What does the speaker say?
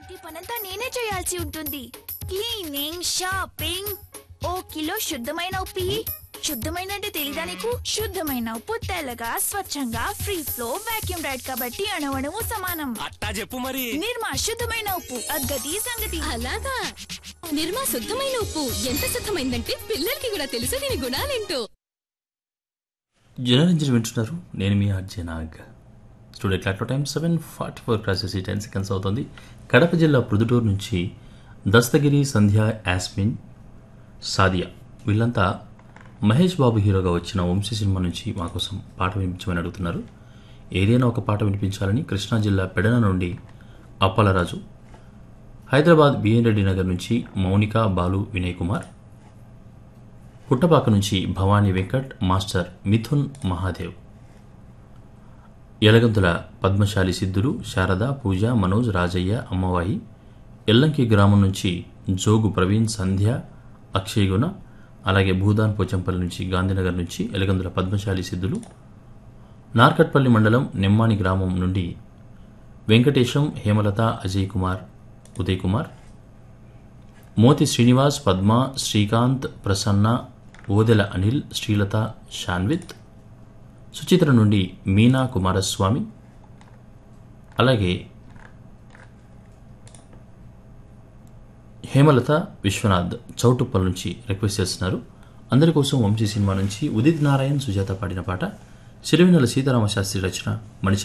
ఇంటి పనంతా నేనే చేయాల్సి ఉంటుంది క్లీనింగ్ షాపింగ్ ఓ కిలో శుద్ధమైన ఉప్పు ఇయ్యి. శుద్ధమైన అంటే తెలీదా నీకు శుద్ధమైన ఉప్పు తెల్లగా స్వచ్ఛంగా ఫ్రీ ఫ్లో వాక్యూమ్ రైడ్ కాబట్టి అణవణము సమానం అట్టా చెప్పు మరి నిర్మా శుద్ధమైన ఉప్పు అగ్గది సంగతి అలాగా నిర్మా శుద్ధమైన ఉప్పు ఎంత శుద్ధమైందంటే పిల్లలకి కూడా తెలుసు దీని గుణాలేంటో జనరంజన్ వింటున్నారు నేను మీ ఆర్జే నాగ్ స్టూడియో క్లాక్లో time seven forty four classes ten seconds అవుతుంది కడప జిల్లా ప్రొద్దుటూరు నుంచి దస్తగిరి సంధ్య యాస్మిన్ సాదియా వీళ్ళంతా మహేష్ బాబు హీరోగా వచ్చిన వంశీ సినిమా నుంచి మా కోసం పాట వినిపించమని అడుగుతున్నారు ఏదైనా ఒక పాట వినిపించాలని కృష్ణా జిల్లా పెడన నుండి అప్పలరాజు హైదరాబాద్ బిఎన్ రెడ్డి నగర్ నుంచి మౌనిక బాలు వినయ్ కుమార్ పుట్టపాక నుంచి భవానీ వెంకట్ మాస్టర్ మిథున్ మహాదేవ్ ఎలగంతుల పద్మశాలి సిద్ధులు శారద పూజ మనోజ్ రాజయ్య అమ్మవాయి ఎల్లంకి గ్రామం నుంచి జోగు ప్రవీణ్ సంధ్య అక్షయ్ గుణ అలాగే భూదాన్ పోచంపల్లి నుంచి గాంధీనగర్ నుంచి ఎలగందుల పద్మశాలి సిద్ధులు నార్కట్పల్లి మండలం నెమ్మాని గ్రామం నుండి వెంకటేశం హేమలత అజయ్ కుమార్ ఉదయ్ కుమార్ మోతి శ్రీనివాస్ పద్మ శ్రీకాంత్ ప్రసన్న ఓదెల అనిల్ శ్రీలత షాన్విత్ సుచిత్ర నుండి మీనా కుమారస్వామి అలాగే హేమలత విశ్వనాథ్ చౌటుప్పల్ నుంచి రిక్వెస్ట్ చేస్తున్నారు అందరి కోసం వంశీ సినిమా నుంచి ఉదిత్ నారాయణ్ సుజాత పాడిన పాట సిరివెన్నెల సీతారామ శాస్త్రి రచన మణి